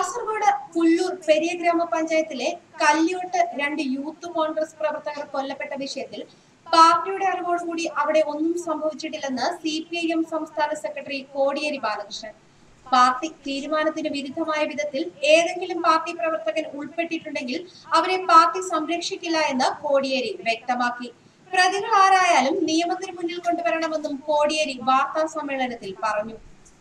കാസർഗോഡ് പുല്ലൂർ പെരിയ ഗ്രാമപഞ്ചായത്തിലെ കല്യോട്ട് രണ്ട് യൂത്ത് കോൺഗ്രസ് പ്രവർത്തകർ കൊല്ലപ്പെട്ട വിഷയത്തിൽ പാർട്ടിയുടെ അറിവോടുകൂടി അവിടെ ഒന്നും സംഭവിച്ചിട്ടില്ലെന്ന് സി പി ഐ എം സംസ്ഥാന സെക്രട്ടറി കോടിയേരി ബാലകൃഷ്ണൻ പാർട്ടി തീരുമാനത്തിന് വിരുദ്ധമായ വിധത്തിൽ ഏതെങ്കിലും പാർട്ടി പ്രവർത്തകൻ ഉൾപ്പെട്ടിട്ടുണ്ടെങ്കിൽ അവരെ പാർട്ടി സംരക്ഷിക്കില്ല എന്ന് കോടിയേരി വ്യക്തമാക്കി പ്രതികൾ ആരായാലും നിയമത്തിന് മുന്നിൽ കൊണ്ടുവരണമെന്നും കോടിയേരി വാർത്താ സമ്മേളനത്തിൽ പറഞ്ഞു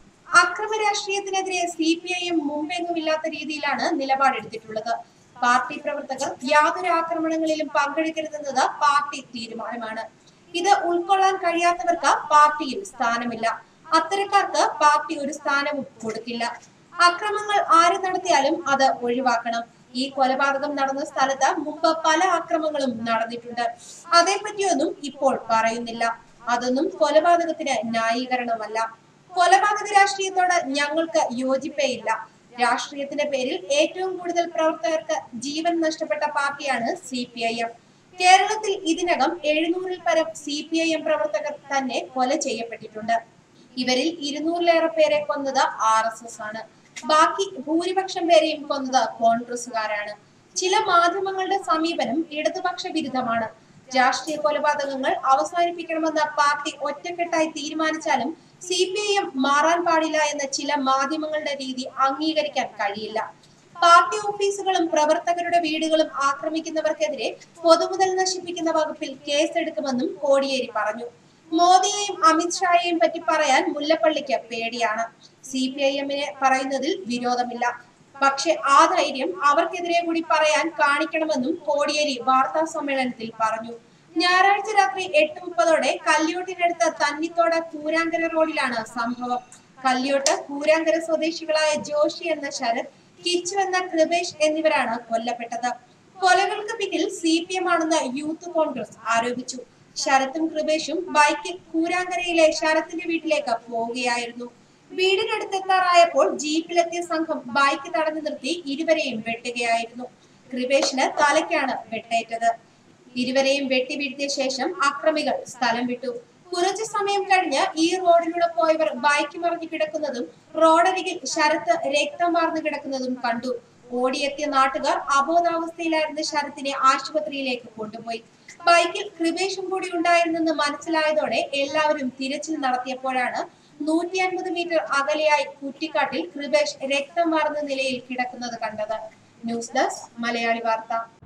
അക്രമ രാഷ്ട്രീയത്തിനെതിരെ സി പി ഐ എം മുമ്പെങ്ങുമില്ലാത്ത രീതിയിലാണ് നിലപാടെടുത്തിട്ടുള്ളത് പാർട്ടി പ്രവർത്തകർ യാതൊരു ആക്രമണങ്ങളിലും പങ്കെടുക്കരുതെന്നത് പാർട്ടി തീരുമാനമാണ് ഇത് ഉൾക്കൊള്ളാൻ കഴിയാത്തവർക്ക് പാർട്ടിയിൽ സ്ഥാനമില്ല അത്തരക്കാർക്ക് പാർട്ടി ഒരു സ്ഥാനവും കൊടുക്കില്ല അക്രമങ്ങൾ ആര് നടത്തിയാലും അത് ഒഴിവാക്കണം ഈ കൊലപാതകം നടന്ന സ്ഥലത്ത് മുമ്പ് പല അക്രമങ്ങളും നടന്നിട്ടുണ്ട് അതേപ്പറ്റിയൊന്നും ഇപ്പോൾ പറയുന്നില്ല അതൊന്നും കൊലപാതകത്തിന് ന്യായീകരണമല്ല കൊലപാതക രാഷ്ട്രീയത്തോട് ഞങ്ങൾക്ക് യോജിപ്പേയില്ല രാഷ്ട്രീയത്തിന്റെ പേരിൽ ഏറ്റവും കൂടുതൽ പ്രവർത്തകർക്ക് ജീവൻ നഷ്ടപ്പെട്ട പാർട്ടിയാണ് സി പി ഐ എം കേരളത്തിൽ ഇതിനകം എഴുന്നൂറിൽ പരം സി പി ഐ എം പ്രവർത്തകർ തന്നെ കൊല ചെയ്യപ്പെട്ടിട്ടുണ്ട് ഇവരിൽ ഇരുന്നൂറിലേറെ പേരെ കൊന്നത് ആർ എസ് എസ് ആണ് ബാക്കി ഭൂരിപക്ഷം പേരെയും കൊന്നത് കോൺഗ്രസുകാരാണ് ചില മാധ്യമങ്ങളുടെ സമീപനം ഇടതുപക്ഷ വിരുദ്ധമാണ് രാഷ്ട്രീയ കൊലപാതകങ്ങൾ അവസാനിപ്പിക്കണമെന്ന പാർട്ടി ഒറ്റക്കെട്ടായി തീരുമാനിച്ചാലും സി പി ഐ എം മാറാൻ പാടില്ല എന്ന ചില മാധ്യമങ്ങളുടെ രീതി അംഗീകരിക്കാൻ കഴിയില്ല പാർട്ടി ഓഫീസുകളും പ്രവർത്തകരുടെ വീടുകളും ആക്രമിക്കുന്നവർക്കെതിരെ പൊതുമുതൽ നശിപ്പിക്കുന്ന വകുപ്പിൽ കേസെടുക്കുമെന്നും കോടിയേരി പറഞ്ഞു മോദിയെയും അമിത്ഷായെയും പറ്റി പറയാൻ മുല്ലപ്പള്ളിക്ക് പേടിയാണ് സി പി ഐ എമ്മിനെ പറയുന്നതിൽ വിരോധമില്ല പക്ഷെ ആ ധൈര്യം അവർക്കെതിരെ കൂടി പറയാൻ കാണിക്കണമെന്നും കോടിയേരി വാർത്താ സമ്മേളനത്തിൽ പറഞ്ഞു ഞായറാഴ്ച രാത്രി എട്ട് മുപ്പതോടെ കല്യോട്ടിനടുത്ത് തന്നിത്തോട് കൂരാങ്കര റോഡിലാണ് സംഭവം കല്യോട്ട് കൂരാങ്കര സ്വദേശികളായ ജോഷി എന്ന ശരത് കിച്ചു എന്ന കൃപേഷ് എന്നിവരാണ് കൊല്ലപ്പെട്ടത് കൊലകൾക്ക് പിന്നിൽ സി പി എം ആണെന്ന് യൂത്ത് കോൺഗ്രസ് ആരോപിച്ചു ശരത്തും കൃപേഷും ബൈക്കിൽ കൂരാങ്കരയിലെ ശരത്തിന്റെ വീട്ടിലേക്ക് പോവുകയായിരുന്നു വീടിനടുത്തെത്താറായപ്പോൾ ജീപ്പിലെത്തിയ സംഘം ബൈക്ക് തടഞ്ഞു നിർത്തി ഇരുവരെയും വെട്ടുകയായിരുന്നു കൃപേഷിന് തലയ്ക്കാണ് വെട്ടേറ്റത് ഇരുവരെയും വെട്ടി വീഴ്ത്തിയ ശേഷം അക്രമികൾ സ്ഥലം വിട്ടു കുറച്ചു സമയം കഴിഞ്ഞ് ഈ റോഡിലൂടെ പോയവർ ബൈക്ക് മറിഞ്ഞു കിടക്കുന്നതും റോഡരികിൽ ശരത്ത് രക്തം വാർന്നു കിടക്കുന്നതും കണ്ടു ഓടിയെത്തിയ നാട്ടുകാർ അബോധാവസ്ഥയിലായിരുന്ന ശരത്തിനെ ആശുപത്രിയിലേക്ക് കൊണ്ടുപോയി ബൈക്കിൽ കൃപേഷും കൂടി ഉണ്ടായിരുന്നെന്ന് മനസ്സിലായതോടെ എല്ലാവരും തിരച്ചിൽ നടത്തിയപ്പോഴാണ് നൂറ്റി അൻപത് മീറ്റർ അകലെയായി കുറ്റിക്കാട്ടിൽ കൃപേഷ് രക്തം വാർന്ന നിലയിൽ കിടക്കുന്നത് കണ്ടത് ന്യൂസ് ഡെസ്ക് മലയാളി വാർത്ത